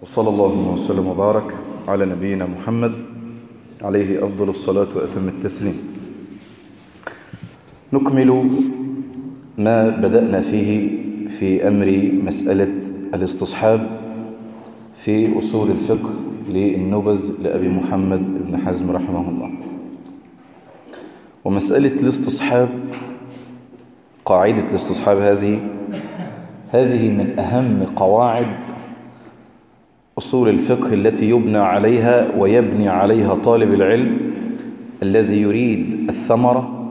وصلى الله وسلم وبارك على نبينا محمد عليه أفضل الصلاة وأتم التسليم نكمل ما بدأنا فيه في أمر مسألة الاستصحاب في أصول الفقه للنبذ لأبي محمد بن حزم رحمه الله ومسألة الاستصحاب قاعدة الاستصحاب هذه هذه من أهم قواعد أصول الفقه التي يبنى عليها ويبني عليها طالب العلم الذي يريد الثمرة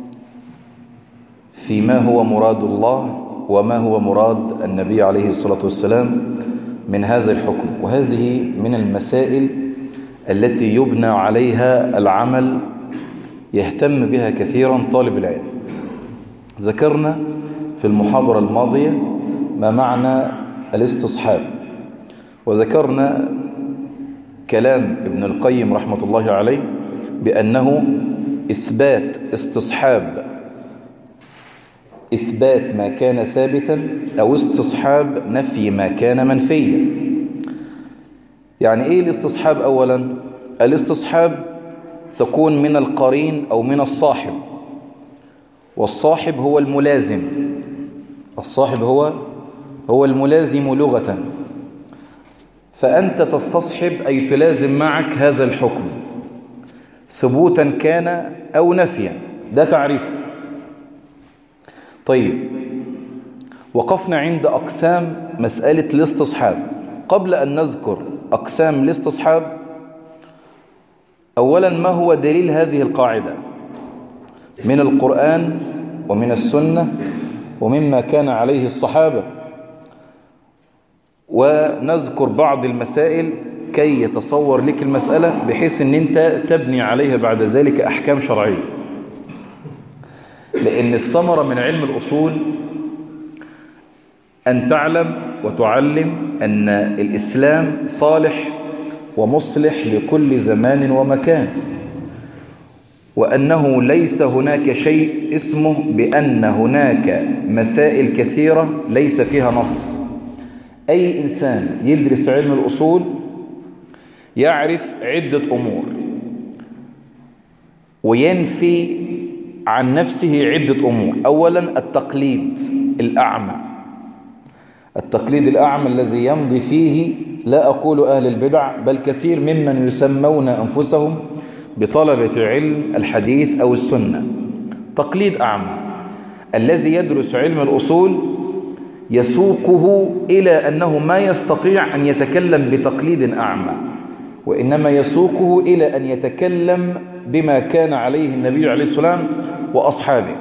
فيما هو مراد الله وما هو مراد النبي عليه الصلاة والسلام من هذا الحكم وهذه من المسائل التي يبنى عليها العمل يهتم بها كثيرا طالب العلم ذكرنا في المحاضرة الماضية ما معنى الاستصحاب وذكرنا كلام ابن القيم رحمة الله عليه بأنه إثبات استصحاب إثبات ما كان ثابتا أو استصحاب نفي ما كان منفيا يعني إيه الاستصحاب أولا الاستصحاب تكون من القرين أو من الصاحب والصاحب هو الملازم الصاحب هو هو الملازم لغة فأنت تستصحب أي تلازم معك هذا الحكم ثبوتا كان أو نفيا ده تعريف طيب وقفنا عند أقسام مسألة الاستصحاب قبل أن نذكر أقسام الاستصحاب أولا ما هو دليل هذه القاعدة من القرآن ومن السنة ومما كان عليه الصحابة ونذكر بعض المسائل كي يتصور لك المسألة بحيث ان انت تبني عليها بعد ذلك احكام شرعية لان الثمرة من علم الاصول ان تعلم وتعلم ان الاسلام صالح ومصلح لكل زمان ومكان وأنه ليس هناك شيء اسمه بأن هناك مسائل كثيرة ليس فيها نص أي إنسان يدرس علم الأصول يعرف عدة أمور وينفي عن نفسه عدة أمور أولا التقليد الأعمى التقليد الأعمى الذي يمضي فيه لا أقول أهل البدع بل كثير ممن يسمون أنفسهم بطلبة علم الحديث أو السنة تقليد أعمى الذي يدرس علم الأصول يسوقه إلى أنه ما يستطيع أن يتكلم بتقليد أعمى وإنما يسوقه إلى أن يتكلم بما كان عليه النبي عليه السلام وأصحابه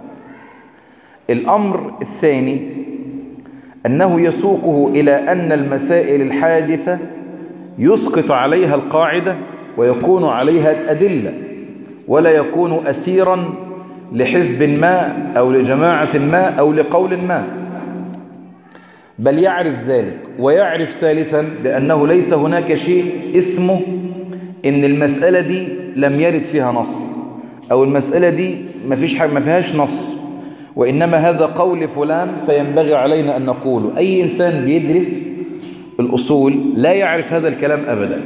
الأمر الثاني أنه يسوقه إلى أن المسائل الحادثة يسقط عليها القاعدة ويكون عليها أدلة ولا يكون أسيرا لحزب ما أو لجماعة ما أو لقول ما بل يعرف ذلك ويعرف ثالثا بأنه ليس هناك شيء اسمه إن المسألة دي لم يرد فيها نص أو المسألة دي ما فيش حاجة ما فيهاش نص وإنما هذا قول فلان فينبغي علينا أن نقوله أي إنسان بيدرس الأصول لا يعرف هذا الكلام أبدا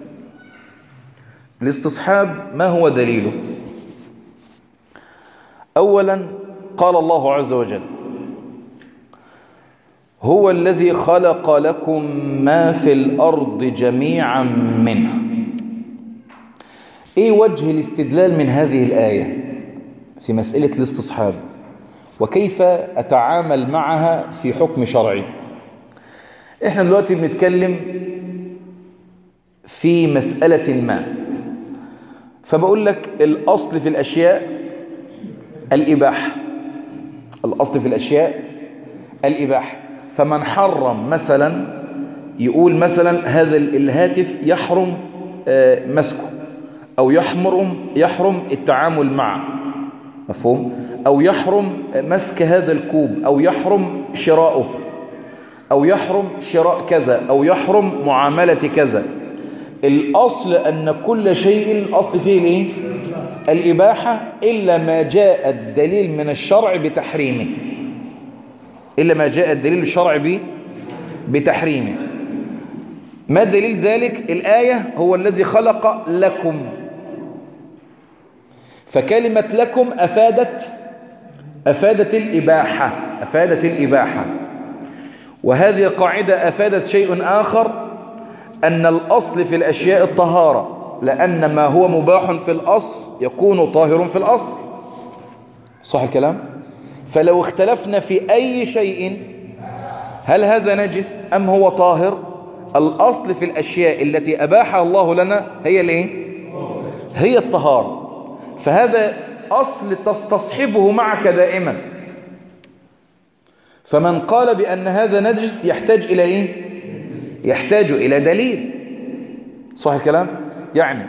الاستصحاب ما هو دليله أولا قال الله عز وجل هو الذي خلق لكم ما في الأرض جميعا منه إيه وجه الاستدلال من هذه الآية في مسألة الاستصحاب وكيف أتعامل معها في حكم شرعي إحنا دلوقتي بنتكلم في مسألة ما فبقول لك الأصل في الأشياء الإباحة الأصل في الأشياء الإباحة فمن حرم مثلا يقول مثلا هذا الهاتف يحرم مسكه أو يحرم يحرم التعامل معه مفهوم أو يحرم مسك هذا الكوب أو يحرم شراؤه أو يحرم شراء كذا أو يحرم معاملة كذا الأصل أن كل شيء الأصل فيه الإيه؟ الإباحة إلا ما جاء الدليل من الشرع بتحريمه إلا ما جاء الدليل الشرعي به بتحريمه ما دليل ذلك الآية هو الذي خلق لكم فكلمة لكم أفادت أفادت الإباحة أفادت الإباحة وهذه قاعدة أفادت شيء آخر أن الأصل في الأشياء الطهارة لأن ما هو مباح في الأصل يكون طاهر في الأصل صح الكلام فلو اختلفنا في أي شيء هل هذا نجس أم هو طاهر الأصل في الأشياء التي أباحها الله لنا هي الايه هي الطهارة فهذا أصل تستصحبه معك دائما فمن قال بأن هذا نجس يحتاج إلى إيه يحتاج إلى دليل صح الكلام يعني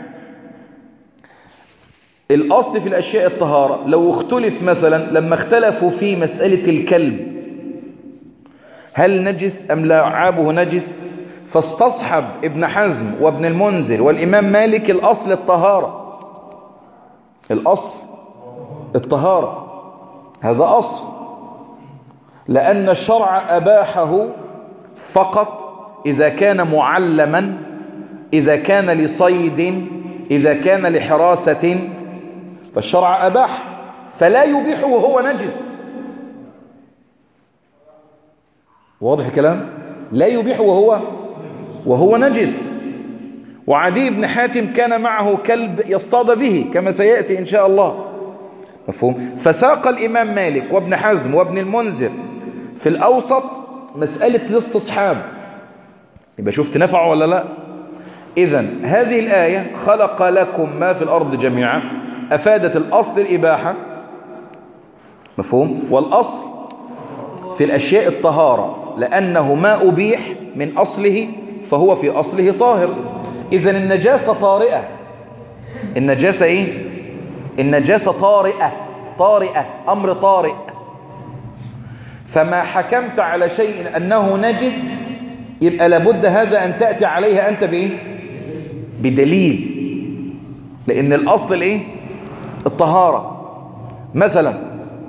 الأصل في الأشياء الطهارة لو اختلف مثلا لما اختلفوا في مسألة الكلب هل نجس أم لعابه نجس فاستصحب ابن حزم وابن المنذر والإمام مالك الأصل الطهارة الأصل الطهارة هذا أصل لأن الشرع أباحه فقط إذا كان معلما إذا كان لصيد إذا كان لحراسة فالشرع أباح فلا يبيح وهو نجس واضح الكلام لا يبيح وهو وهو نجس وعدي بن حاتم كان معه كلب يصطاد به كما سيأتي إن شاء الله مفهوم فساق الإمام مالك وابن حزم وابن المنذر في الأوسط مسألة الاستصحاب يبقى شفت نفعه ولا لا إذا هذه الآية خلق لكم ما في الأرض جميعا أفادت الأصل الإباحة مفهوم والأصل في الأشياء الطهارة لأنه ما أبيح من أصله فهو في أصله طاهر إذا النجاسة طارئة النجاسة إيه؟ النجاسة طارئة طارئة أمر طارئ فما حكمت على شيء أنه نجس يبقى لابد هذا أن تأتي عليها أنت بإيه؟ بدليل لأن الأصل الإيه؟ الطهارة مثلا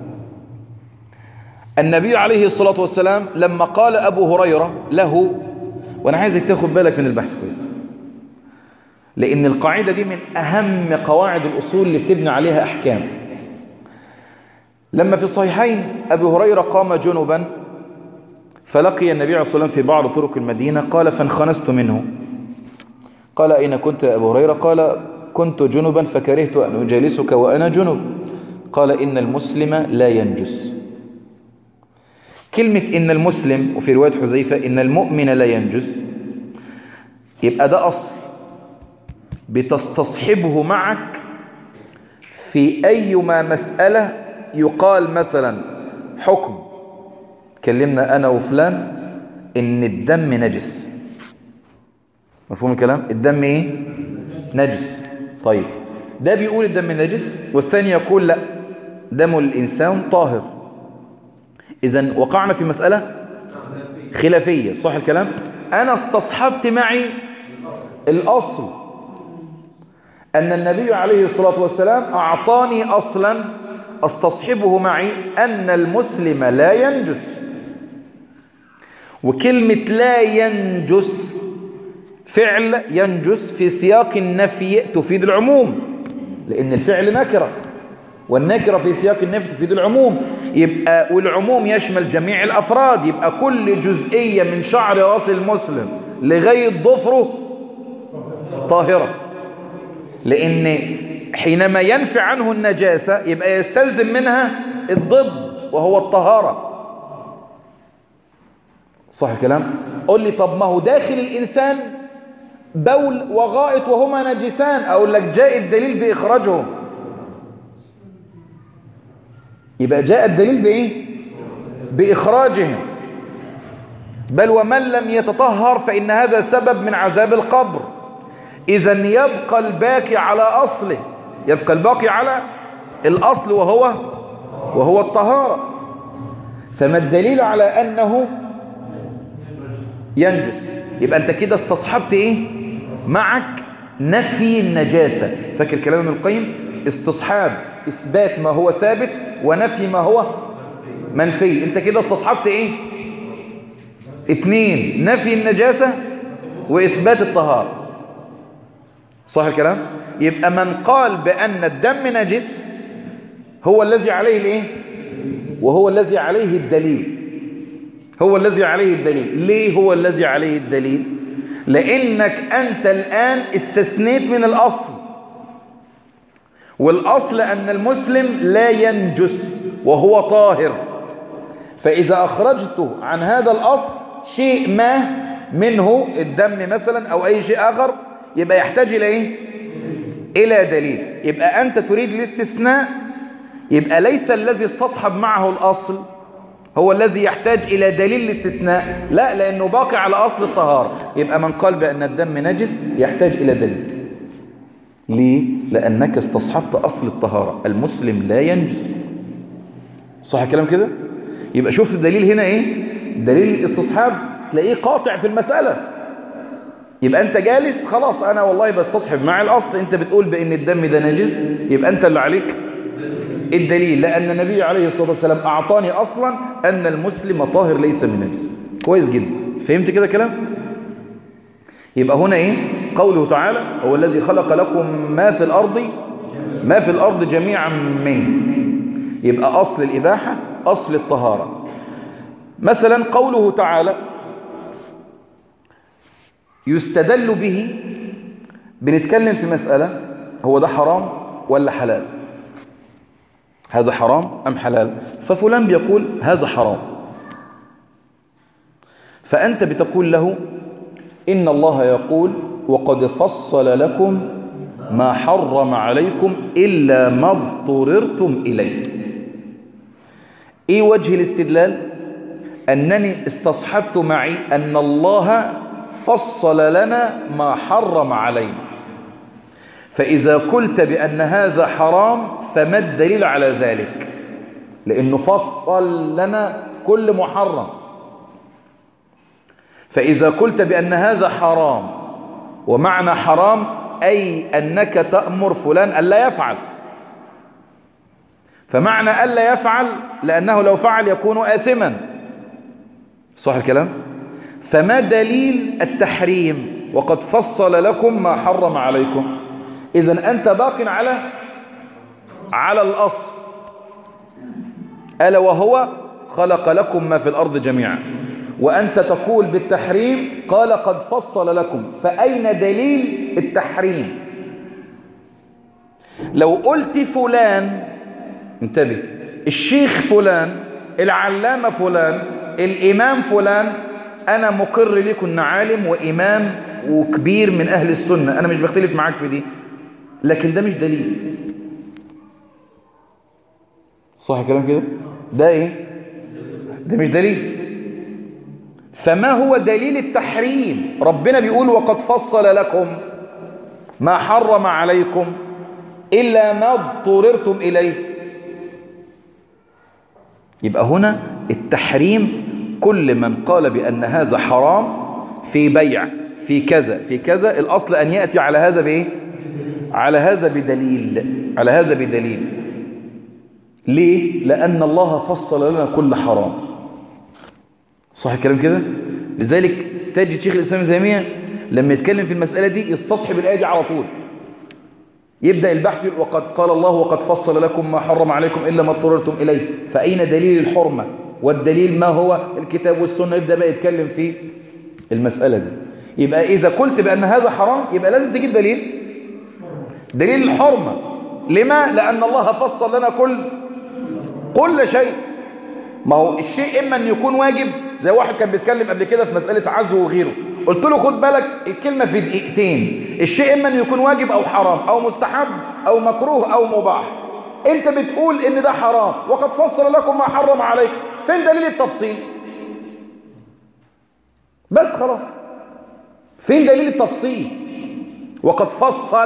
النبي عليه الصلاة والسلام لما قال أبو هريرة له وأنا عايزك تاخد بالك من البحث كويس لأن القاعدة دي من أهم قواعد الأصول اللي بتبني عليها أحكام لما في الصحيحين أبي هريرة قام جنبا فلقي النبي عليه الصلاة والسلام في بعض طرق المدينة قال فانخنست منه قال أين كنت يا أبو هريرة قال كنت جنبا فكرهت أن أجالسك وأنا جنب قال إن المسلم لا ينجس كلمة إن المسلم وفي رواية حذيفة إن المؤمن لا ينجس يبقى ده أصل بتستصحبه معك في أيما مسألة يقال مثلا حكم كلمنا أنا وفلان إن الدم نجس مفهوم الكلام الدم إيه نجس طيب ده بيقول الدم نجس والثاني يقول لا دم الإنسان طاهر إذا وقعنا في مسألة خلافية صح الكلام أنا استصحبت معي الأصل أن النبي عليه الصلاة والسلام أعطاني أصلا استصحبه معي أن المسلم لا ينجس وكلمة لا ينجس فعل ينجس في سياق النفي تفيد العموم لأن الفعل نكرة والنكرة في سياق النفي تفيد العموم يبقى والعموم يشمل جميع الأفراد يبقى كل جزئية من شعر راس المسلم لغاية ضفره طاهرة لأن حينما ينفي عنه النجاسة يبقى يستلزم منها الضد وهو الطهارة صح الكلام قول لي طب ما هو داخل الإنسان بول وغائط وهما نجسان أقول لك جاء الدليل بإخراجهم يبقى جاء الدليل بإيه بإخراجهم بل ومن لم يتطهر فإن هذا سبب من عذاب القبر إذا يبقى الباقي على أصله يبقى الباقي على الأصل وهو وهو الطهارة فما الدليل على أنه ينجس يبقى أنت كده استصحبت إيه معك نفي النجاسة فاكر كلام ابن القيم استصحاب إثبات ما هو ثابت ونفي ما هو منفي أنت كده استصحبت إيه اتنين نفي النجاسة وإثبات الطهارة صح الكلام يبقى من قال بأن الدم نجس هو الذي عليه الايه وهو الذي عليه الدليل هو الذي عليه الدليل ليه هو الذي عليه الدليل لأنك أنت الآن استثنيت من الأصل والأصل أن المسلم لا ينجس وهو طاهر فإذا أخرجته عن هذا الأصل شيء ما منه الدم مثلا أو أي شيء آخر يبقى يحتاج إلى إيه؟ إلى دليل يبقى أنت تريد الاستثناء يبقى ليس الذي استصحب معه الأصل هو الذي يحتاج إلى دليل الاستثناء لا لأنه باقي على أصل الطهارة يبقى من قال بأن الدم نجس يحتاج إلى دليل ليه؟ لأنك استصحبت أصل الطهارة المسلم لا ينجس صح الكلام كده؟ يبقى شوف الدليل هنا إيه؟ دليل الاستصحاب تلاقيه قاطع في المسألة يبقى أنت جالس خلاص أنا والله بستصحب مع الأصل أنت بتقول بأن الدم ده نجس يبقى أنت اللي عليك الدليل لأن النبي عليه الصلاة والسلام أعطاني أصلا أن المسلم طاهر ليس من نجس كويس جدا فهمت كده كلام يبقى هنا إيه قوله تعالى هو الذي خلق لكم ما في الأرض ما في الأرض جميعا منه يبقى أصل الإباحة أصل الطهارة مثلا قوله تعالى يستدل به بنتكلم في مسألة هو ده حرام ولا حلال هذا حرام أم حلال ففلان بيقول هذا حرام فأنت بتقول له إن الله يقول وقد فصل لكم ما حرم عليكم إلا ما اضطررتم إليه إيه وجه الاستدلال أنني استصحبت معي أن الله فصل لنا ما حرم علينا فإذا قلت بأن هذا حرام فما الدليل على ذلك لأنه فصل لنا كل محرم فإذا قلت بأن هذا حرام ومعنى حرام أي أنك تأمر فلان ألا يفعل فمعنى ألا يفعل لأنه لو فعل يكون آثما صح الكلام فما دليل التحريم وقد فصل لكم ما حرم عليكم إذا أنت باق على على الأصل ألا وهو خلق لكم ما في الأرض جميعا وأنت تقول بالتحريم قال قد فصل لكم فأين دليل التحريم لو قلت فلان انتبه الشيخ فلان العلامة فلان الإمام فلان أنا مقر لكم أن عالم وإمام وكبير من أهل السنة أنا مش بختلف معاك في دي لكن ده مش دليل صح كلام كده ده ايه ده مش دليل فما هو دليل التحريم ربنا بيقول وقد فصل لكم ما حرم عليكم إلا ما اضطررتم إليه يبقى هنا التحريم كل من قال بأن هذا حرام في بيع في كذا في كذا الأصل أن يأتي على هذا بإيه على هذا بدليل على هذا بدليل ليه لأن الله فصل لنا كل حرام صح الكلام كده لذلك تجد شيخ الإسلام تيمية لما يتكلم في المسألة دي يستصحب الآية دي على طول يبدأ البحث وقد قال الله وقد فصل لكم ما حرم عليكم إلا ما اضطررتم إليه فأين دليل الحرمة والدليل ما هو الكتاب والسنة يبدأ بقى يتكلم في المسألة دي يبقى إذا قلت بأن هذا حرام يبقى لازم تجيب دليل دليل الحرمة لما؟ لأن الله فصل لنا كل كل شيء ما هو الشيء إما أن يكون واجب زي واحد كان بيتكلم قبل كده في مسألة عزو وغيره قلت له خد بالك الكلمة في دقيقتين الشيء إما أن يكون واجب أو حرام أو مستحب أو مكروه أو مباح أنت بتقول إن ده حرام وقد فصل لكم ما حرم عليك فين دليل التفصيل بس خلاص فين دليل التفصيل وقد فصل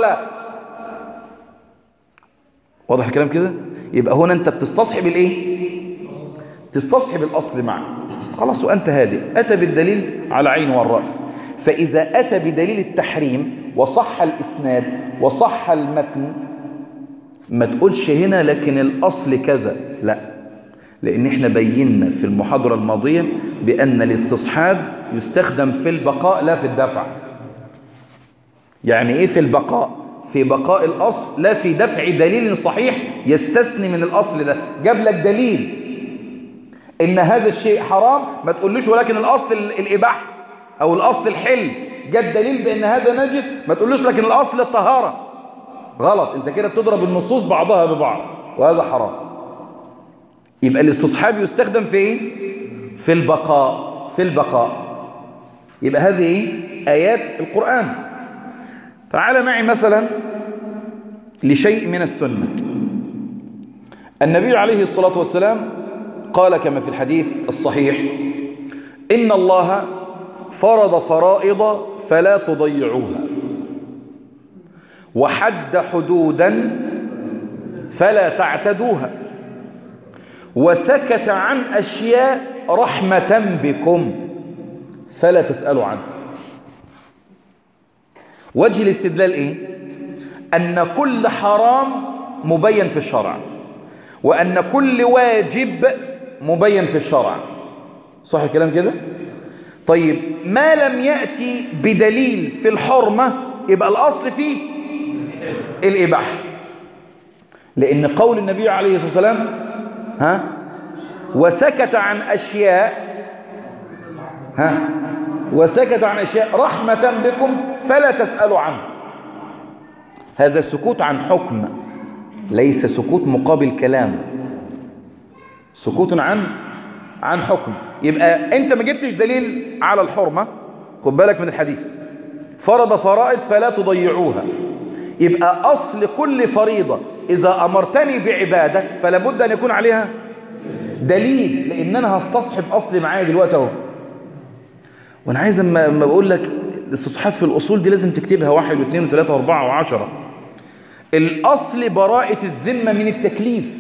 واضح الكلام كده يبقى هنا انت بتستصحب الايه تستصحب الاصل معك خلاص وانت هادئ اتى بالدليل على عين والراس فاذا اتى بدليل التحريم وصح الاسناد وصح المتن ما تقولش هنا لكن الاصل كذا لا لان احنا بينا في المحاضره الماضيه بان الاستصحاب يستخدم في البقاء لا في الدفع يعني ايه في البقاء في بقاء الاصل لا في دفع دليل صحيح يستثني من الاصل ده جاب لك دليل ان هذا الشيء حرام ما تقولوش ولكن الاصل الاباحه او الاصل الحل جاب دليل بان هذا نجس ما تقولوش لكن الاصل الطهاره غلط انت كده بتضرب النصوص بعضها ببعض وهذا حرام يبقى الاستصحاب يستخدم في ايه في البقاء في البقاء يبقى هذه ايه ايات القران تعال معي مثلا لشيء من السنه النبي عليه الصلاه والسلام قال كما في الحديث الصحيح ان الله فرض فرائض فلا تضيعوها وحد حدودا فلا تعتدوها وسكت عن أشياء رحمة بكم فلا تسألوا عنها وجه الاستدلال إيه؟ أن كل حرام مبين في الشرع وأن كل واجب مبين في الشرع صح الكلام كده؟ طيب ما لم يأتي بدليل في الحرمة يبقى الأصل فيه الإباحة لأن قول النبي عليه الصلاة والسلام ها وسكت عن أشياء ها وسكت عن أشياء رحمة بكم فلا تسألوا عنه هذا سكوت عن حكم ليس سكوت مقابل كلام سكوت عن عن حكم يبقى انت ما جبتش دليل على الحرمة خد بالك من الحديث فرض فرائض فلا تضيعوها يبقى أصل كل فريضة إذا أمرتني بعبادة فلا بد أن يكون عليها دليل لأن أنا هستصحب أصلي معايا دلوقتي أهو وأنا عايز أما أما بقول لك الاستصحاب في الأصول دي لازم تكتبها واحد واثنين وثلاثة وأربعة وعشرة الأصل براءة الذمة من التكليف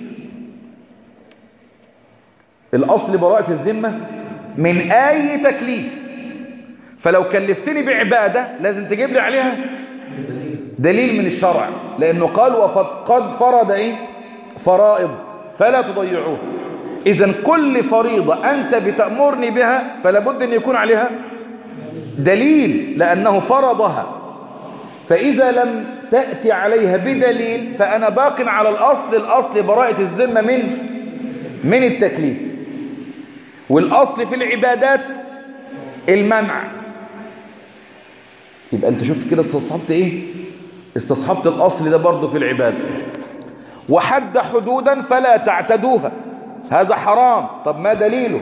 الأصل براءة الذمة من أي تكليف فلو كلفتني بعبادة لازم تجيب لي عليها دليل من الشرع لأنه قال وقد فرض إيه؟ فرائض فلا تضيعوه إذا كل فريضة أنت بتأمرني بها فلا بد أن يكون عليها دليل لأنه فرضها فإذا لم تأتي عليها بدليل فأنا باق على الأصل الأصل براءة الذمة من من التكليف والأصل في العبادات المنع يبقى أنت شفت كده استصحبت إيه استصحبت الأصل ده برضه في العبادة وحد حدودا فلا تعتدوها هذا حرام طب ما دليله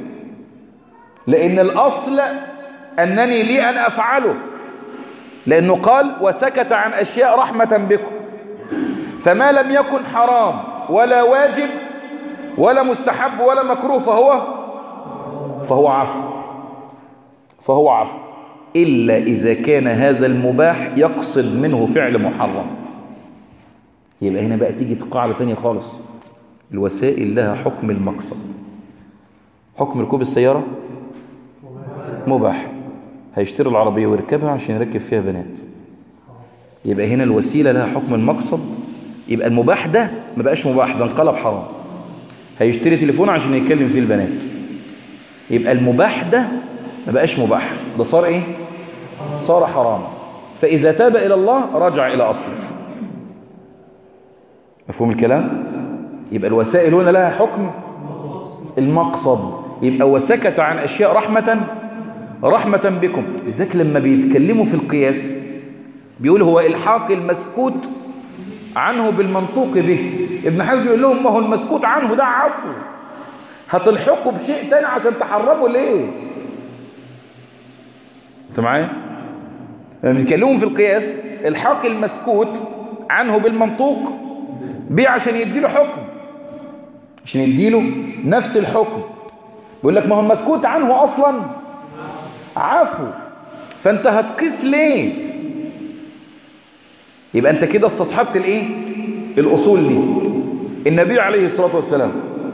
لأن الأصل أنني لي أن أفعله لأنه قال وسكت عن أشياء رحمة بكم فما لم يكن حرام ولا واجب ولا مستحب ولا مكروه فهو فهو عفو فهو عفو إلا إذا كان هذا المباح يقصد منه فعل محرم يبقى هنا بقى تيجي قاعدة تانية خالص الوسائل لها حكم المقصد حكم ركوب السيارة مباح هيشتري العربية ويركبها عشان يركب فيها بنات يبقى هنا الوسيلة لها حكم المقصد يبقى المباح ده ما بقاش مباح ده انقلب حرام هيشتري تليفون عشان يتكلم فيه البنات يبقى المباح ده ما بقاش مباح ده صار ايه صار حرام فإذا تاب إلى الله رجع إلى أصله مفهوم الكلام يبقى الوسائل هنا لها حكم المقصد يبقى وسكت عن أشياء رحمة رحمة بكم لذلك لما بيتكلموا في القياس بيقول هو إلحاق المسكوت عنه بالمنطوق به ابن حزم يقول لهم ما هو المسكوت عنه ده عفو هتلحقه بشيء تاني عشان تحرمه ليه انت معايا لما بيتكلموا في القياس الحاق المسكوت عنه بالمنطوق به عشان يديله حكم عشان يديله نفس الحكم بيقول لك ما هو المسكوت عنه اصلا عفو فانت هتقيس ليه يبقى انت كده استصحبت الايه الاصول دي النبي عليه الصلاه والسلام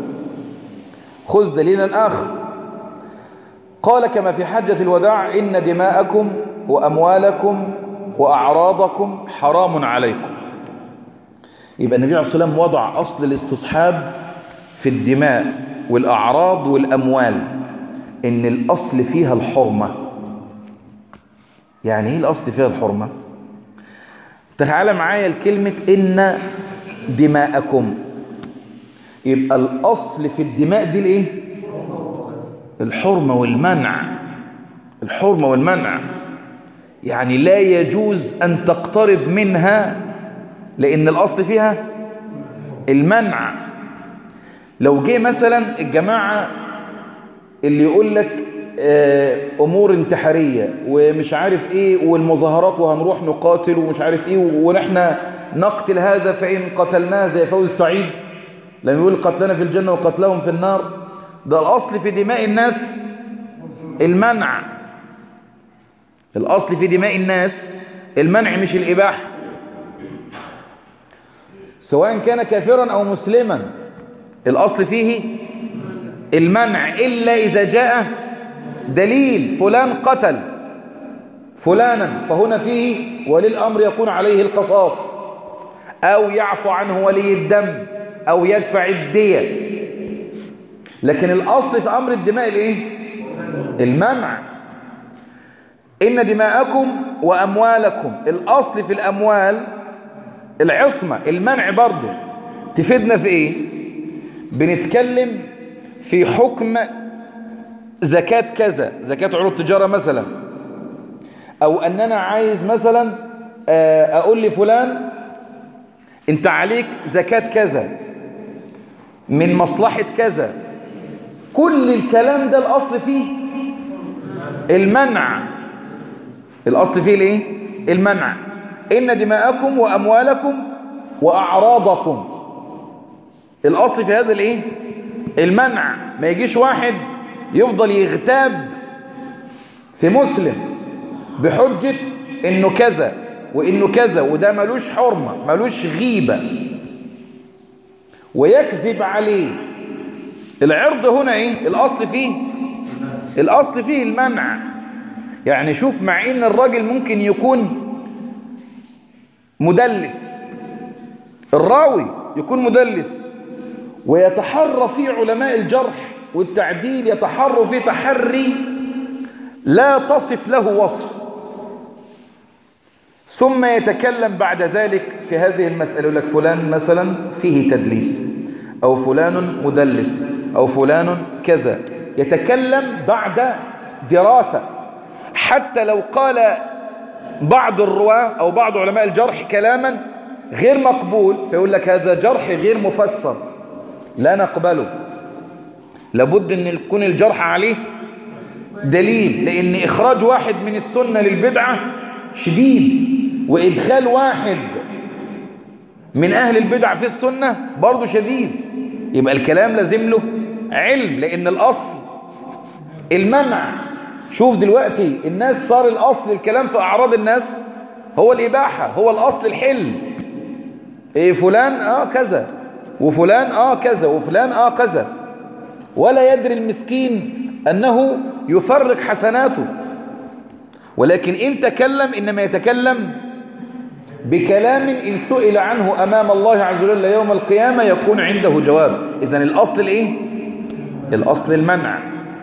خذ دليلا اخر قال كما في حجة الوداع إن دماءكم وأموالكم وأعراضكم حرام عليكم يبقى النبي عليه الصلاة والسلام وضع أصل الاستصحاب في الدماء والأعراض والأموال إن الأصل فيها الحرمة يعني إيه الأصل فيها الحرمة تعال معايا الكلمة إن دماءكم يبقى الأصل في الدماء دي الإيه الحرمة والمنع الحرمة والمنع يعني لا يجوز أن تقترب منها لأن الأصل فيها المنع لو جه مثلا الجماعة اللي يقول لك أمور انتحارية ومش عارف إيه والمظاهرات وهنروح نقاتل ومش عارف إيه ونحن نقتل هذا فإن قتلناه زي فوز السعيد لما يقول قتلنا في الجنة وقتلهم في النار ده الأصل في دماء الناس المنع الأصل في دماء الناس المنع مش الإباحة سواء كان كافرا أو مسلما الأصل فيه المنع إلا إذا جاء دليل فلان قتل فلانا فهنا فيه ولي الأمر يكون عليه القصاص أو يعفو عنه ولي الدم أو يدفع الدية لكن الأصل في أمر الدماء الإيه؟ المنع إن دماءكم وأموالكم الأصل في الأموال العصمة المنع برضو تفيدنا في إيه بنتكلم في حكم زكاة كذا زكاة عروض تجارة مثلا أو أننا عايز مثلا أقول لفلان أنت عليك زكاة كذا من مصلحة كذا كل الكلام ده الأصل فيه المنع الأصل فيه الايه المنع إن دماءكم وأموالكم وأعراضكم الأصل في هذا الايه المنع ما يجيش واحد يفضل يغتاب في مسلم بحجة انه كذا وانه كذا وده ملوش حرمة ملوش غيبة ويكذب عليه العرض هنا ايه الاصل فيه الاصل فيه المنع يعني شوف مع ان الراجل ممكن يكون مدلس الراوي يكون مدلس ويتحرى في علماء الجرح والتعديل يتحروا في تحري لا تصف له وصف ثم يتكلم بعد ذلك في هذه المسألة يقول لك فلان مثلا فيه تدليس أو فلان مدلس أو فلان كذا يتكلم بعد دراسة حتى لو قال بعض الرواة أو بعض علماء الجرح كلاما غير مقبول فيقول لك هذا جرح غير مفسر لا نقبله لابد أن يكون الجرح عليه دليل لأن إخراج واحد من السنة للبدعة شديد وإدخال واحد من أهل البدع في السنة برضه شديد يبقى الكلام لازم له علم لأن الأصل المنع شوف دلوقتي الناس صار الأصل الكلام في أعراض الناس هو الإباحة هو الأصل الحل إيه فلان آه كذا وفلان آه كذا وفلان آه كذا ولا يدري المسكين أنه يفرق حسناته ولكن إن تكلم إنما يتكلم بكلام إن سئل عنه أمام الله عز وجل يوم القيامة يكون عنده جواب إذن الأصل الإيه؟ الأصل المنع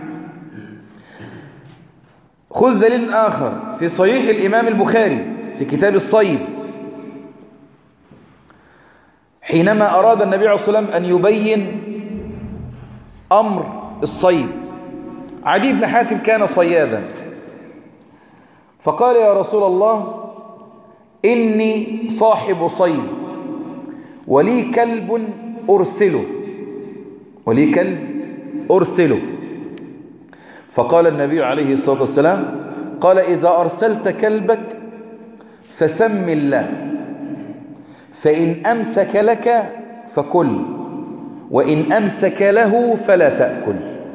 خذ دليل آخر في صحيح الإمام البخاري في كتاب الصيد حينما أراد النبي عليه الصلاة والسلام أن يبين أمر الصيد عدي بن حاتم كان صيادا فقال يا رسول الله إني صاحب صيد ولي كلب أرسله ولي كلب أرسله فقال النبي عليه الصلاة والسلام قال إذا أرسلت كلبك فسم الله فإن أمسك لك فكل وإن أمسك له فلا تأكل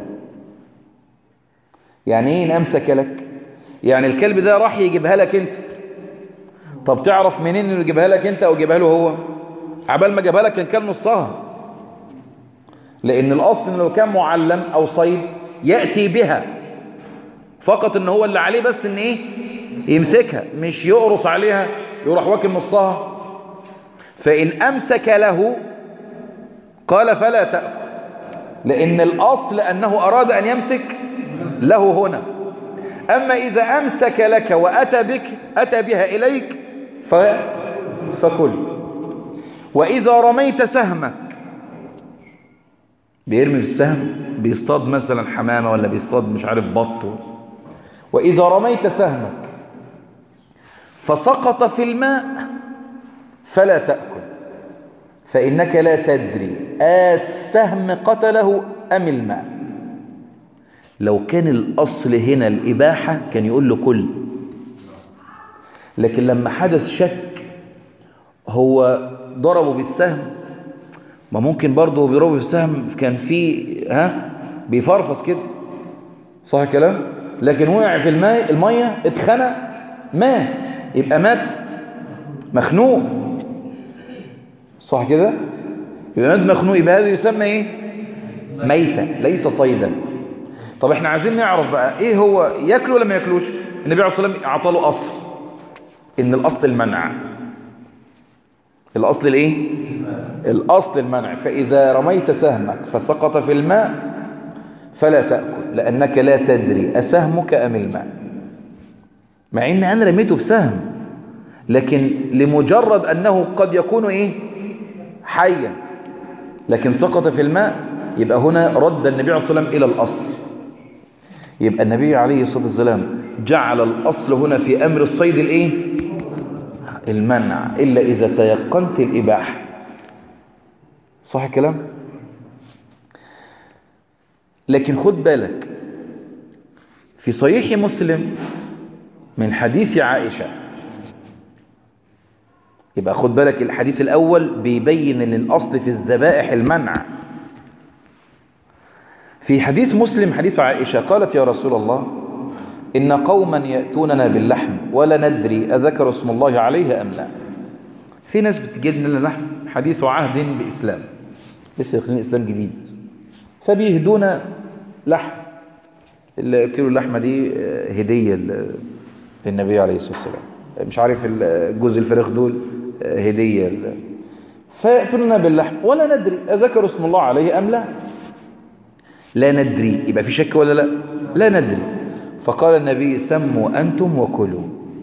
يعني إيه إن أمسك لك يعني الكلب ده راح يجيبها لك أنت طب تعرف منين إنه يجيبها لك أنت أو يجيبها له هو عبال ما جابها لك كان كان نصها لأن الأصل إنه لو كان معلم أو صيد يأتي بها فقط إن هو اللي عليه بس إن إيه يمسكها مش يقرص عليها يروح واكل نصها فإن أمسك له قال فلا تأكل لأن الأصل أنه أراد أن يمسك له هنا أما إذا أمسك لك وأتى بك أتى بها إليك فكل وإذا رميت سهمك بيرمي بالسهم بيصطاد مثلا حمامة ولا بيصطاد مش عارف بط وإذا رميت سهمك فسقط في الماء فلا تأكل فإنك لا تدري السهم قتله أم الماء لو كان الأصل هنا الإباحة كان يقول له كل لكن لما حدث شك هو ضربه بالسهم ما ممكن برضه بيضربه بالسهم كان في ها بيفرفص كده صح الكلام لكن وقع في الماء الميه اتخنق مات يبقى مات مخنوق صح كده يبقى مات مخنوق يبقى هذا يسمى ايه ميتة ليس صيدا طب احنا عايزين نعرف بقى ايه هو ياكله ولا ما ياكلوش النبي عليه الصلاه والسلام اعطى له اصل ان الاصل المنع الاصل الايه الاصل المنع فاذا رميت سهمك فسقط في الماء فلا تاكل لانك لا تدري اسهمك ام الماء مع ان انا رميته بسهم لكن لمجرد انه قد يكون ايه حيا لكن سقط في الماء يبقى هنا رد النبي عليه الصلاه والسلام الى الاصل يبقى النبي عليه الصلاه والسلام جعل الاصل هنا في امر الصيد الايه المنع الا اذا تيقنت الاباحه صح الكلام لكن خد بالك في صحيح مسلم من حديث عائشة يبقى خد بالك الحديث الأول بيبين ان الأصل في الذبائح المنع في حديث مسلم حديث عائشة قالت يا رسول الله إن قوما يأتوننا باللحم ولا ندري أذكر اسم الله عليه أم لا في ناس بتجيب لنا لحم حديث عهد بإسلام لسه داخلين إسلام جديد فبيهدونا لحم كيلو اللحمة دي هدية للنبي عليه الصلاة والسلام مش عارف جزء الفراخ دول هدية فيأتوننا باللحم ولا ندري أذكر اسم الله عليه أم لا لا ندري يبقى في شك ولا لا لا ندري فقال النبي سموا أنتم وكلوا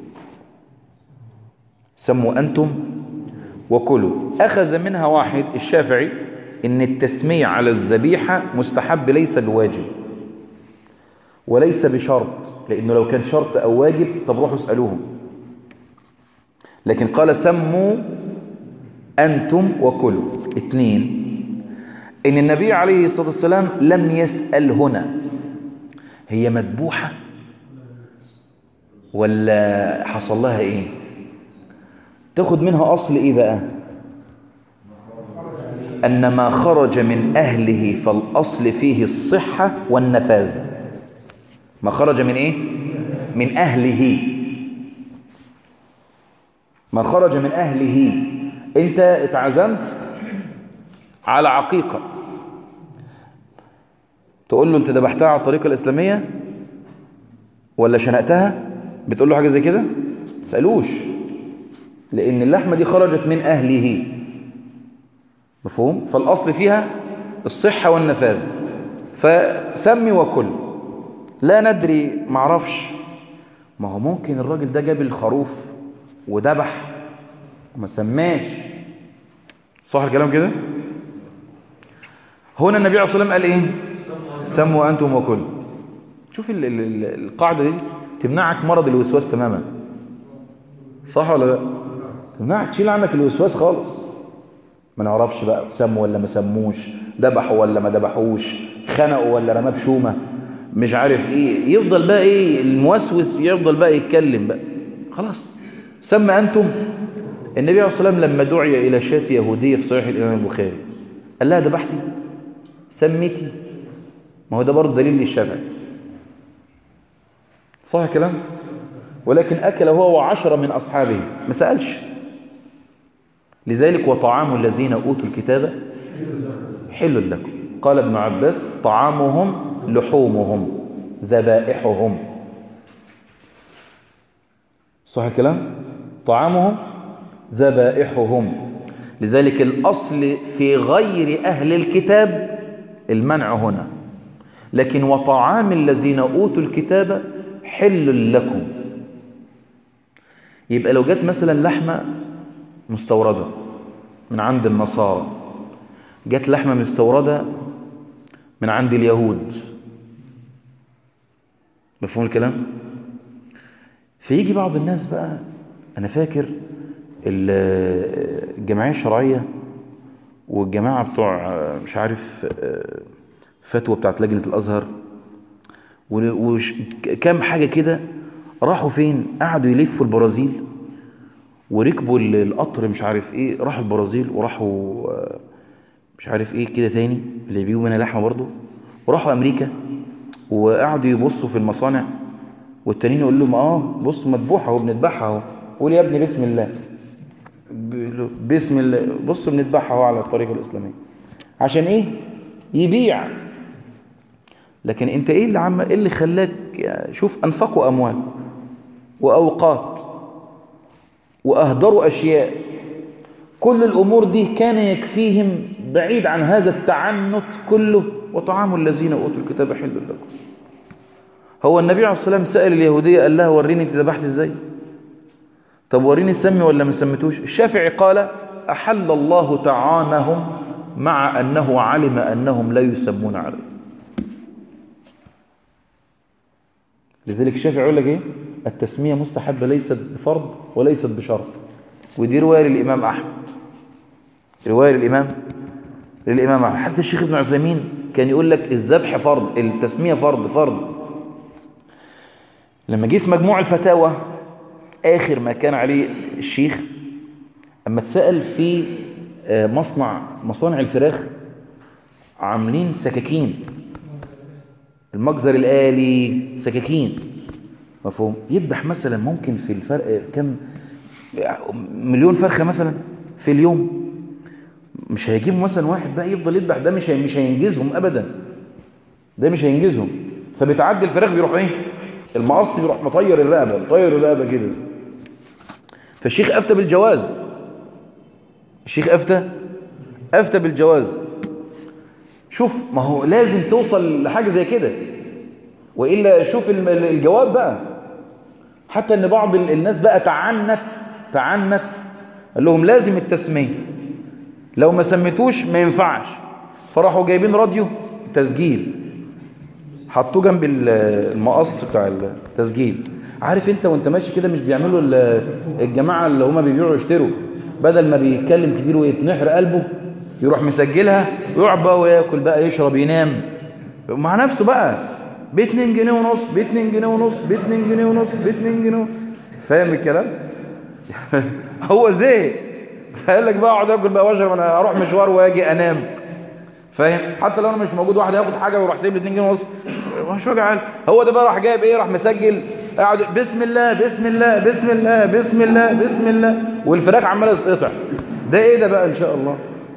سموا أنتم وكلوا أخذ منها واحد الشافعي إن التسمية على الذبيحة مستحب ليس بواجب وليس بشرط لأنه لو كان شرط أو واجب طب روحوا اسألوهم لكن قال سموا أنتم وكلوا اثنين إن النبي عليه الصلاة والسلام لم يسأل هنا هي مذبوحة ولا حصل لها إيه تاخد منها أصل إيه بقى أن ما خرج من أهله فالأصل فيه الصحة والنفاذ ما خرج من إيه من أهله ما خرج من أهله أنت اتعزمت على عقيقة تقول له أنت ذبحتها على الطريقة الإسلامية ولا شنقتها بتقول له حاجة زي كده تسألوش لأن اللحمة دي خرجت من أهله مفهوم فالأصل فيها الصحة والنفاذ فسمي وكل لا ندري معرفش ما هو ممكن الراجل ده جاب الخروف وذبح وما سماش صح الكلام كده هنا النبي عليه الصلاة والسلام قال ايه سموا أنتم وكل شوف ال ال ال القاعدة دي تمنعك مرض الوسواس تماما صح ولا لا تمنعك تشيل عنك الوسواس خالص ما نعرفش بقى سموا ولا ما سموش ذبحوا ولا ما ذبحوش خنقوا ولا رماه بشومه مش عارف ايه يفضل بقى ايه الموسوس يفضل بقى يتكلم بقى خلاص سمى انتم النبي عليه الصلاه والسلام لما دعي الى شاة يهوديه في صحيح الامام البخاري قال لها ذبحتي سميتي ما هو ده برضه دليل للشافعي صح الكلام ولكن اكل هو وعشرة من اصحابه ما سالش لذلك وطعام الذين اوتوا الكتاب حل لكم قال ابن عباس طعامهم لحومهم ذبائحهم صح الكلام طعامهم ذبائحهم لذلك الأصل في غير أهل الكتاب المنع هنا لكن وطعام الذين أوتوا الكتاب حل لكم يبقى لو جت مثلا لحمة مستوردة من عند النصارى جت لحمة مستوردة من عند اليهود مفهوم الكلام فيجي بعض الناس بقى أنا فاكر الجمعية الشرعية والجماعة بتوع مش عارف فتوى بتاعت لجنة الأزهر وكم حاجة كده راحوا فين قعدوا يلفوا البرازيل وركبوا القطر مش عارف ايه راحوا البرازيل وراحوا مش عارف ايه كده تاني اللي بيجوا منها لحمه برضه وراحوا امريكا وقعدوا يبصوا في المصانع والتانيين يقول لهم اه بصوا مذبوحه اهو بنذبحها اهو قول يا ابني بسم الله بسم الله بصوا بنذبحها اهو على الطريقه الاسلاميه عشان ايه يبيع لكن انت ايه اللي عم ايه اللي خلاك شوف انفقوا اموال واوقات واهدروا اشياء كل الامور دي كان يكفيهم بعيد عن هذا التعنت كله وطعام الذين اوتوا الكتاب حل لكم هو النبي عليه الصلاه والسلام سال اليهوديه قال لها وريني انت ذبحت ازاي طب وريني سمي ولا ما سميتوش الشافعي قال احل الله طعامهم مع انه علم انهم لا يسمون عليه لذلك الشافعي يقول لك ايه التسميه مستحبه ليست بفرض وليست بشرط ودي روايه للامام احمد روايه للامام للامام احمد حتى الشيخ ابن عثيمين كان يقول لك الذبح فرض التسميه فرض فرض لما جه في مجموع الفتاوى اخر ما كان عليه الشيخ اما اتسال في مصنع مصانع الفراخ عاملين سكاكين المجزر الآلي سكاكين مفهوم يذبح مثلا ممكن في الفرق كم مليون فرخة مثلا في اليوم مش هيجيب مثلا واحد بقى يفضل يذبح ده مش مش هينجزهم ابدا ده مش هينجزهم فبتعدي الفراخ بيروح ايه المقص بيروح مطير الرقبه مطير الرقبه كده فالشيخ افتى بالجواز الشيخ افتى افتى بالجواز شوف ما هو لازم توصل لحاجة زي كده وإلا شوف الجواب بقى حتى ان بعض الناس بقى تعنت تعنت قال لهم لازم التسمية لو ما سميتوش ما ينفعش فراحوا جايبين راديو تسجيل حطوه جنب المقص بتاع التسجيل عارف انت وانت ماشي كده مش بيعملوا الجماعة اللي هما بيبيعوا يشتروا بدل ما بيتكلم كتير ويتنحر قلبه يروح مسجلها ويقعد بقى وياكل بقى يشرب ينام مع نفسه بقى ب 2 جنيه ونص ب 2 جنيه ونص ب 2 جنيه ونص ب 2 جنيه فاهم الكلام هو زي فقال لك بقى اقعد اكل بقى واشرب انا اروح مشوار واجي انام فاهم حتى لو انا مش موجود واحد ياخد حاجه ويروح سايب لي 2 جنيه ونص مش وجع هو ده بقى راح جايب ايه راح مسجل قاعد بسم الله بسم الله بسم الله بسم الله بسم الله والفراخ عماله تتقطع ده ايه ده بقى ان شاء الله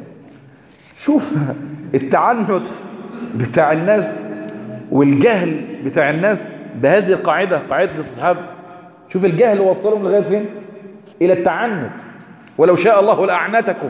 شوف التعنت بتاع الناس والجهل بتاع الناس بهذه القاعدة قاعدة الاستصحاب شوف الجهل وصلهم لغاية فين إلى التعنت ولو شاء الله لأعنتكم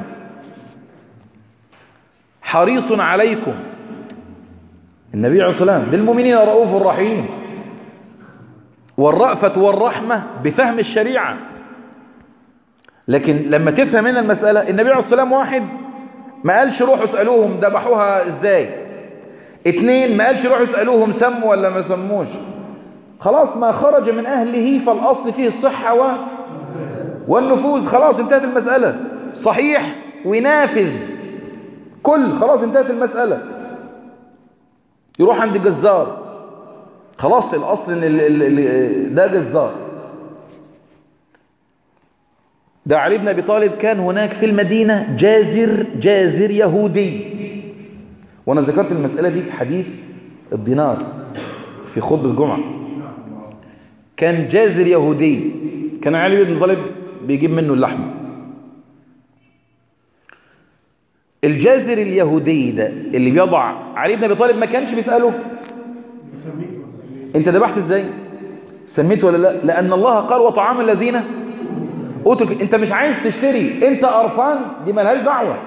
حريص عليكم النبي عليه الصلاة والسلام بالمؤمنين رؤوف رحيم والرأفة والرحمة بفهم الشريعة لكن لما تفهم هنا المسألة النبي عليه الصلاة والسلام واحد ما قالش روحوا اسألوهم ذبحوها ازاي اتنين ما قالش روحوا اسألوهم سموا ولا ما سموش خلاص ما خرج من أهله فالأصل فيه الصحة و... والنفوذ خلاص انتهت المسألة صحيح ونافذ كل خلاص انتهت المسألة يروح عند الجزار خلاص الأصل ان ال ال ده جزار ده علي بن أبي طالب كان هناك في المدينة جازر جازر يهودي وأنا ذكرت المسألة دي في حديث الدينار في خطبة الجمعة كان جازر يهودي كان علي بن طالب بيجيب منه اللحم الجازر اليهودي ده اللي بيضع علي بن أبي طالب ما كانش بيسأله انت ذبحت ازاي سميت ولا لا لأن الله قال وطعام الذين اترك انت مش عايز تشتري انت قرفان دي ملهاش دعوه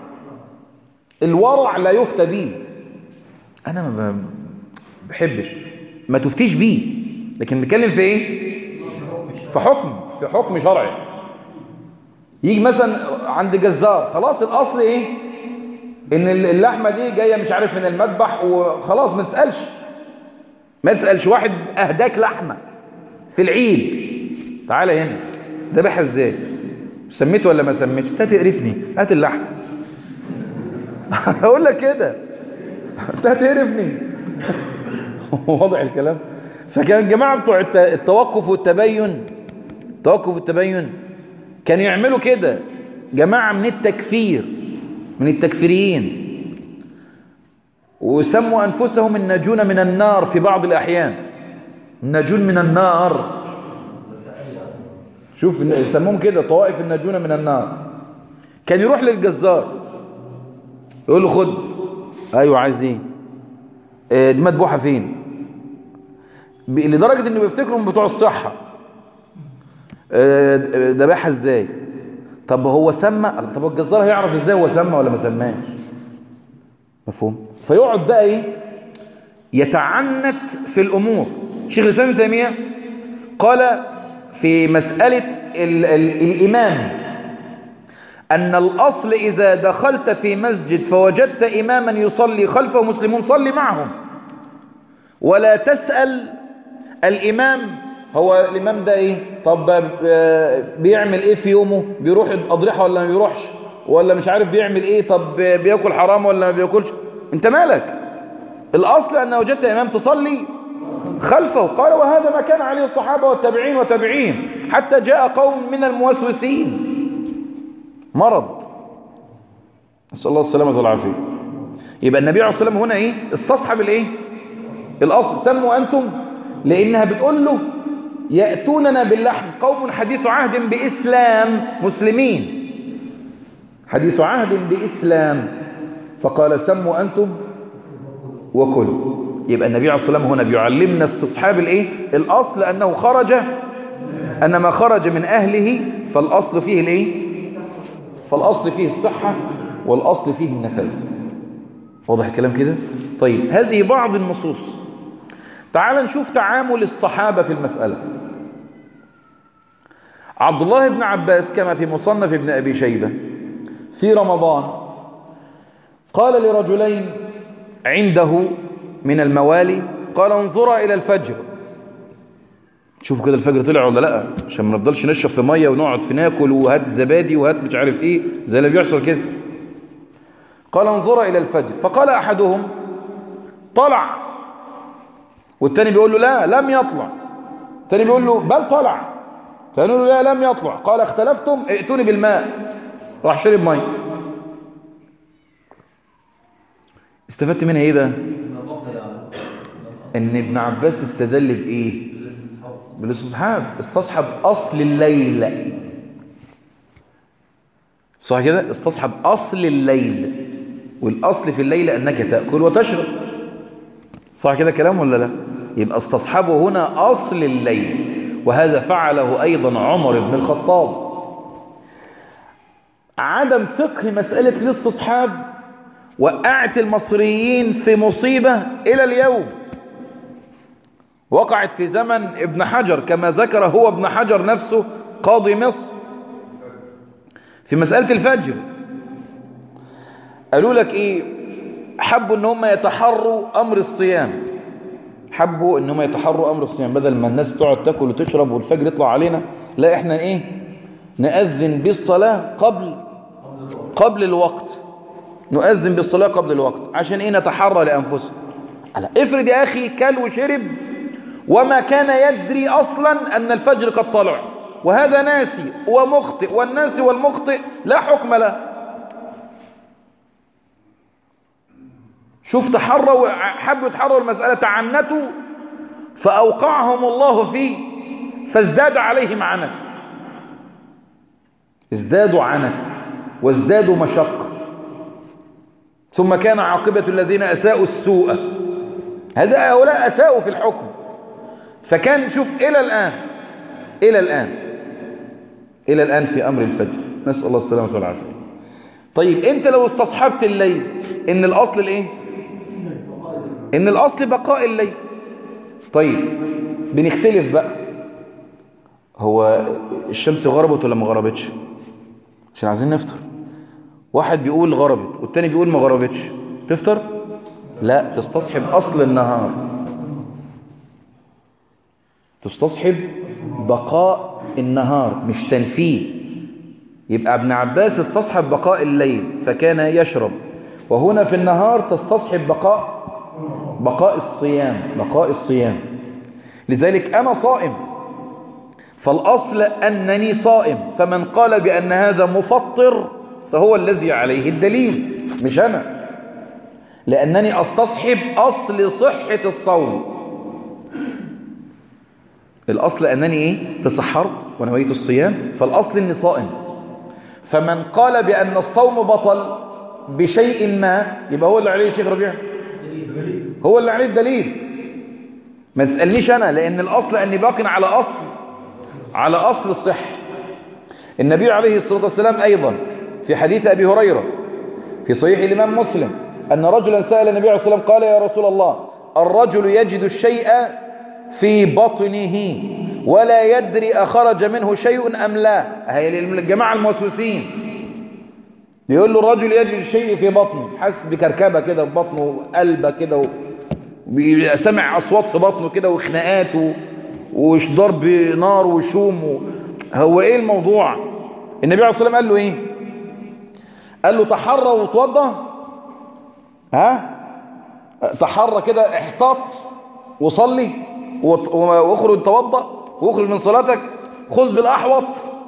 الورع لا يفتى بيه انا ما بحبش ما تفتيش بيه لكن نتكلم في ايه في حكم في حكم شرعي يجي مثلا عند جزار خلاص الاصل ايه ان اللحمه دي جايه مش عارف من المذبح وخلاص ما تسالش ما تسالش واحد اهداك لحمه في العيد تعالى هنا ذبحها ازاي سميته ولا ما سميتش انت هتقرفني هات اللحم هقول لك كده انت هتقرفني واضح الكلام فكان الجماعه بتوع التوقف والتبين التوقف والتبين كانوا يعملوا كده جماعه من التكفير من التكفيريين وسموا انفسهم الناجون من النار في بعض الاحيان الناجون من النار شوف يسموهم كده طوائف الناجون من النار كان يروح للجزار يقول له خد ايوه عايز ايه آه، دي مذبوحه فين لدرجه انه بيفتكروا من بتوع الصحه آه، ذبحها ازاي طب هو سمى طب الجزار هيعرف ازاي هو سمى ولا ما سماش مفهوم فيقعد بقى ايه يتعنت في الامور شيخ الاسلام ابن تيميه قال في مساله ال ال الامام أن الأصل إذا دخلت في مسجد فوجدت إماما يصلي خلفه مسلمون صلي معهم ولا تسأل الإمام هو الإمام ده إيه طب بيعمل إيه في يومه بيروح أضرحة ولا ما بيروحش ولا مش عارف بيعمل إيه طب بيأكل حرام ولا ما بيأكلش أنت مالك الأصل أن وجدت إمام تصلي خلفه قال وهذا ما كان عليه الصحابة والتابعين وتابعين حتى جاء قوم من الموسوسين مرض نسأل الله السلامة والعافية يبقى النبي عليه الصلاة والسلام هنا إيه استصحب الإيه الأصل سموا أنتم لأنها بتقول له يأتوننا باللحم قوم حديث عهد بإسلام مسلمين حديث عهد بإسلام فقال سموا أنتم وكلوا يبقى النبي عليه الصلاة والسلام هنا بيعلمنا استصحاب الإيه الأصل أنه خرج أن ما خرج من أهله فالأصل فيه الإيه فالأصل فيه الصحة والأصل فيه النفاذ واضح الكلام كده طيب هذه بعض النصوص تعال نشوف تعامل الصحابة في المسألة عبد الله بن عباس كما في مصنف ابن أبي شيبة في رمضان قال لرجلين عنده من الموالي قال انظرا إلى الفجر شوفوا كده الفجر طلع ولا لا عشان ما نفضلش نشرب في ميه ونقعد في ناكل وهات زبادي وهات مش عارف ايه زي اللي بيحصل كده قال انظر الى الفجر فقال احدهم طلع والتاني بيقول له لا لم يطلع التاني بيقول له بل طلع التاني يقول له لا لم يطلع قال اختلفتم ائتوني بالماء راح شرب ميه استفدت منها ايه بقى ان ابن عباس استدل بايه بالاستصحاب استصحب أصل الليل صح كده استصحب أصل الليل والأصل في الليل أنك تأكل وتشرب صح كده كلام ولا لا يبقى استصحبه هنا أصل الليل وهذا فعله أيضا عمر بن الخطاب عدم فقه مسألة الاستصحاب وقعت المصريين في مصيبة إلى اليوم وقعت في زمن ابن حجر كما ذكر هو ابن حجر نفسه قاضي مصر في مسألة الفجر قالوا لك ايه حبوا ان هم يتحروا امر الصيام حبوا ان هم يتحروا امر الصيام بدل ما الناس تقعد تاكل وتشرب والفجر يطلع علينا لا احنا ايه نأذن بالصلاة قبل قبل الوقت نؤذن بالصلاة قبل الوقت عشان ايه نتحرى لأنفسنا افرض يا اخي كل وشرب وما كان يدري أصلا أن الفجر قد طلع وهذا ناسي ومخطئ والناسي والمخطئ لا حكم له شوف تحروا حبوا يتحروا المسألة تعنتوا فأوقعهم الله فيه فازداد عليهم عنت ازدادوا عنت وازدادوا مشقة ثم كان عاقبة الذين أساءوا السوء هذا هؤلاء أساءوا في الحكم فكان شوف إلى الآن إلى الآن إلى الآن في أمر الفجر نسأل الله السلامة والعافية طيب أنت لو استصحبت الليل إن الأصل الإيه إن الأصل بقاء الليل طيب بنختلف بقى هو الشمس غربت ولا ما غربتش عشان عايزين نفطر واحد بيقول غربت والتاني بيقول ما غربتش تفطر لا تستصحب أصل النهار تستصحب بقاء النهار مش تنفيه يبقى ابن عباس استصحب بقاء الليل فكان يشرب وهنا في النهار تستصحب بقاء بقاء الصيام بقاء الصيام لذلك أنا صائم فالأصل أنني صائم فمن قال بأن هذا مفطر فهو الذي عليه الدليل مش أنا لأنني أستصحب أصل صحة الصوم الأصل أنني إيه؟ تسحرت ونويت الصيام فالأصل أني صائم فمن قال بأن الصوم بطل بشيء ما يبقى هو اللي عليه الشيخ ربيع هو اللي عليه الدليل ما تسألنيش أنا لأن الأصل أني باق على أصل على أصل الصحة النبي عليه الصلاة والسلام أيضا في حديث أبي هريرة في صحيح الإمام مسلم أن رجلا سأل النبي عليه الصلاة والسلام قال يا رسول الله الرجل يجد الشيء في بطنه ولا يدري أخرج منه شيء أم لا هي الجماعة الموسوسين بيقول له الرجل يجد الشيء في بطنه حاسس بكركبة كده في بطنه قلبة كده سمع أصوات في بطنه كده وخناقات وضرب نار وشوم هو إيه الموضوع النبي عليه الصلاة والسلام قال له إيه قال له تحرى وتوضى ها تحرى كده احتاط وصلي واخرج توضأ واخرج من صلاتك خذ بالأحوط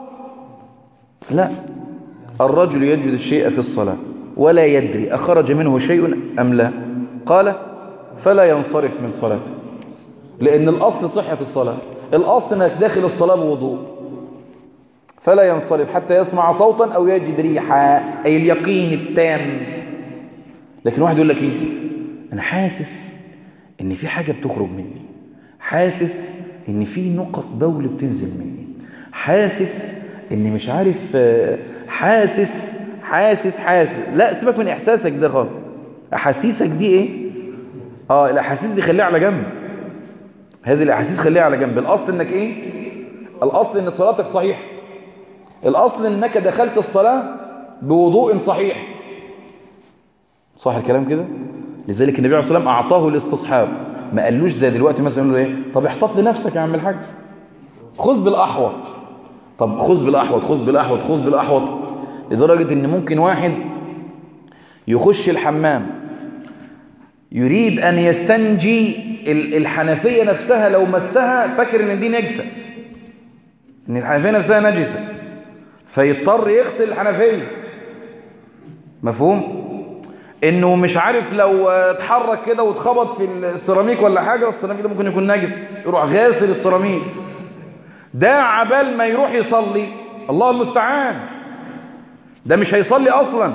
لا الرجل يجد الشيء في الصلاة ولا يدري أخرج منه شيء أم لا قال فلا ينصرف من صلاته لأن الأصل صحة الصلاة الأصل أنك داخل الصلاة بوضوء فلا ينصرف حتى يسمع صوتا أو يجد ريحا أي اليقين التام لكن واحد يقول لك إيه أنا حاسس إن في حاجة بتخرج مني حاسس إن في نقط بول بتنزل مني حاسس إني مش عارف حاسس حاسس حاسس لا سيبك من إحساسك ده خالص أحاسيسك دي إيه آه الأحاسيس دي خليها على جنب هذه الأحاسيس خليها على جنب الأصل إنك إيه الأصل إن صلاتك صحيحة الأصل إنك دخلت الصلاة بوضوء صحيح صح الكلام كده لذلك النبي عليه الصلاة والسلام أعطاه الاستصحاب ما قالوش زي دلوقتي مثلا يقول له إيه طب احتاط لنفسك يا عم الحاج خذ بالأحوط طب خذ بالأحوط خذ بالأحوط خذ بالأحوط لدرجة إن ممكن واحد يخش الحمام يريد أن يستنجي الحنفية نفسها لو مسها فاكر إن دي نجسة إن الحنفية نفسها نجسة فيضطر يغسل الحنفية مفهوم؟ انه مش عارف لو اتحرك كده واتخبط في السيراميك ولا حاجة السيراميك ده ممكن يكون نجس يروح غاسل السيراميك ده عبال ما يروح يصلي الله المستعان ده مش هيصلي اصلا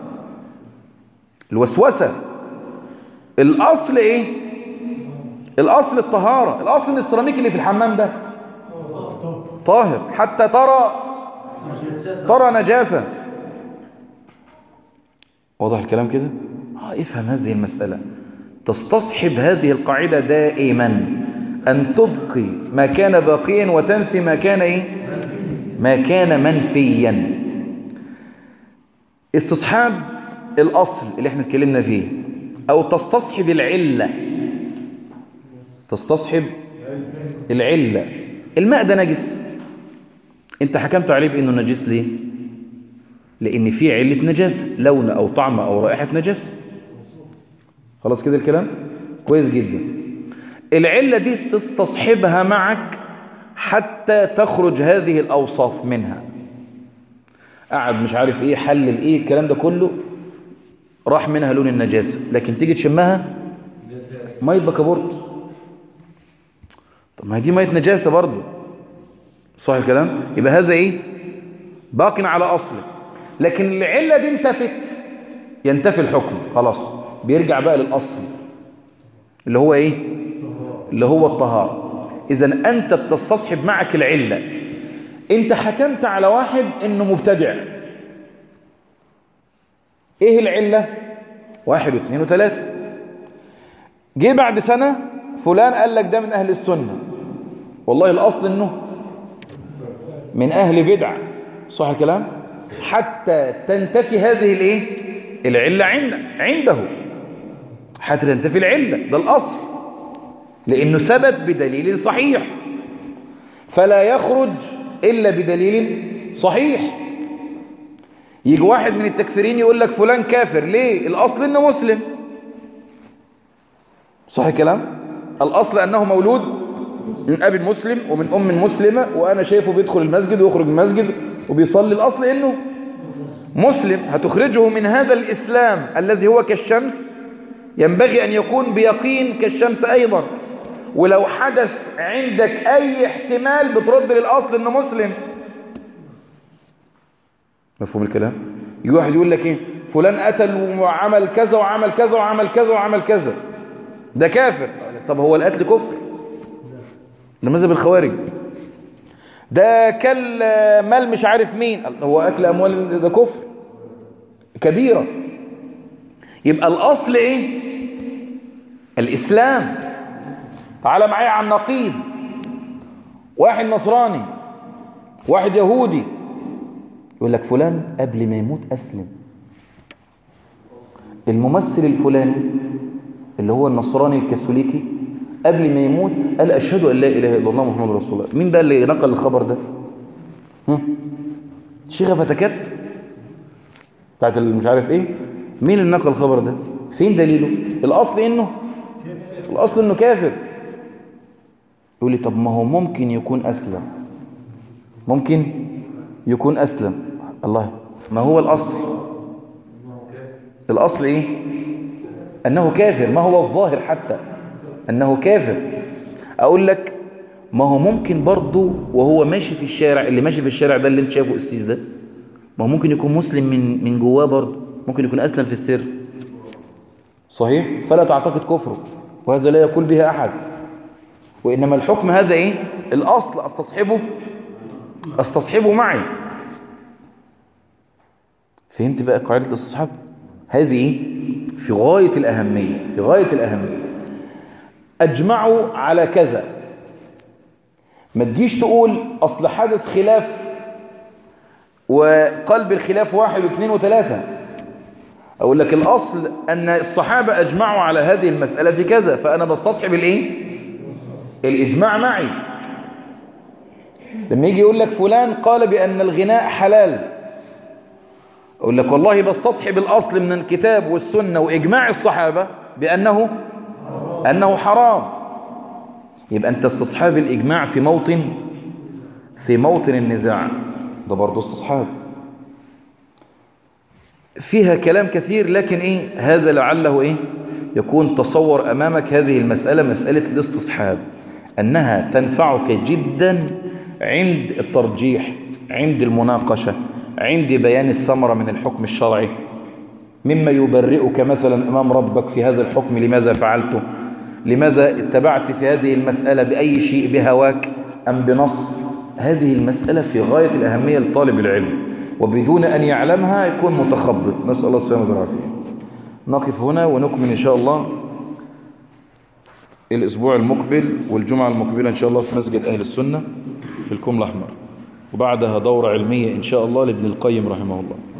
الوسوسة الاصل ايه الاصل الطهارة الاصل ان السيراميك اللي في الحمام ده طاهر حتى ترى ترى نجاسة واضح الكلام كده آه افهم هذه المسألة تستصحب هذه القاعدة دائما أن تبقي ما كان باقيا وتنفي ما كان إيه؟ ما كان منفيا استصحاب الأصل اللي احنا اتكلمنا فيه أو تستصحب العلة تستصحب العلة الماء ده نجس انت حكمت عليه بأنه نجس ليه لأن في علة نجاسة لون أو طعم أو رائحة نجاسة خلاص كده الكلام كويس جدا العلة دي تستصحبها معك حتى تخرج هذه الأوصاف منها قعد مش عارف ايه حلل ايه الكلام ده كله راح منها لون النجاسة لكن تيجي تشمها مية بكابورت طب ما هي دي مية نجاسة برضو صح الكلام يبقى هذا ايه باق على أصله لكن العلة دي انتفت ينتفي الحكم خلاص بيرجع بقى للأصل اللي هو ايه اللي هو الطهارة إذا أنت بتستصحب معك العلة أنت حكمت على واحد إنه مبتدع إيه العلة واحد واثنين وثلاثة جه بعد سنة فلان قال لك ده من أهل السنة والله الأصل إنه من أهل بدع صح الكلام حتى تنتفي هذه الايه العلة عند عنده حتى تنتفي العلة ده الأصل لأنه ثبت بدليل صحيح فلا يخرج إلا بدليل صحيح يجي واحد من التكفيرين يقول لك فلان كافر ليه الأصل إنه مسلم صح الكلام الأصل أنه مولود من أب مسلم ومن أم مسلمة وأنا شايفه بيدخل المسجد ويخرج من المسجد وبيصلي الأصل إنه مسلم هتخرجه من هذا الإسلام الذي هو كالشمس ينبغي أن يكون بيقين كالشمس أيضا ولو حدث عندك أي احتمال بترد للأصل إنه مسلم مفهوم الكلام يجي واحد يقول لك ايه فلان قتل وعمل كذا وعمل كذا وعمل كذا وعمل كذا ده كافر طب هو القتل كفر ده مذهب الخوارج ده كل مال مش عارف مين هو اكل اموال ده كفر كبيره يبقى الاصل ايه الاسلام تعال معايا على النقيض واحد نصراني واحد يهودي يقول لك فلان قبل ما يموت أسلم الممثل الفلاني اللي هو النصراني الكاثوليكي قبل ما يموت قال أشهد أن لا إله إلا الله محمد رسول الله مين بقى اللي نقل الخبر ده شيخة فتكات بتاعت مش عارف ايه مين اللي نقل الخبر ده فين دليله الأصل إنه الأصل إنه كافر يقول لي طب ما هو ممكن يكون أسلم ممكن يكون أسلم الله ما هو الأصل الأصل إيه أنه كافر ما هو الظاهر حتى أنه كافر أقول لك ما هو ممكن برضه وهو ماشي في الشارع اللي ماشي في الشارع ده اللي انت شايفه السيس ده ما هو ممكن يكون مسلم من من جواه برضه ممكن يكون أسلم في السر صحيح فلا تعتقد كفره وهذا لا يقول به أحد وإنما الحكم هذا إيه الأصل أستصحبه أستصحبه معي فهمت بقى قاعدة الاستصحاب هذه إيه؟ في غاية الأهمية في غاية الأهمية أجمعوا على كذا ما تجيش تقول أصل حدث خلاف وقلب الخلاف واحد واثنين وثلاثة أقول لك الأصل أن الصحابة أجمعوا على هذه المسألة في كذا فأنا بستصحب الإيه؟ الإجماع معي لما يجي يقول لك فلان قال بأن الغناء حلال أقول لك والله بستصحب الأصل من الكتاب والسنة وإجماع الصحابة بأنه أنه حرام يبقى أنت استصحاب الإجماع في موطن في موطن النزاع ده برضه استصحاب فيها كلام كثير لكن إيه هذا لعله إيه يكون تصور أمامك هذه المسألة مسألة الاستصحاب أنها تنفعك جدا عند الترجيح عند المناقشة عند بيان الثمرة من الحكم الشرعي مما يبرئك مثلا أمام ربك في هذا الحكم لماذا فعلته لماذا اتبعت في هذه المسألة بأي شيء بهواك أم بنص هذه المسألة في غاية الأهمية لطالب العلم وبدون أن يعلمها يكون متخبط نسأل الله السلامة والعافية نقف هنا ونكمل إن شاء الله الأسبوع المقبل والجمعة المقبلة إن شاء الله في مسجد أهل السنة في الكوم الأحمر وبعدها دورة علمية إن شاء الله لابن القيم رحمه الله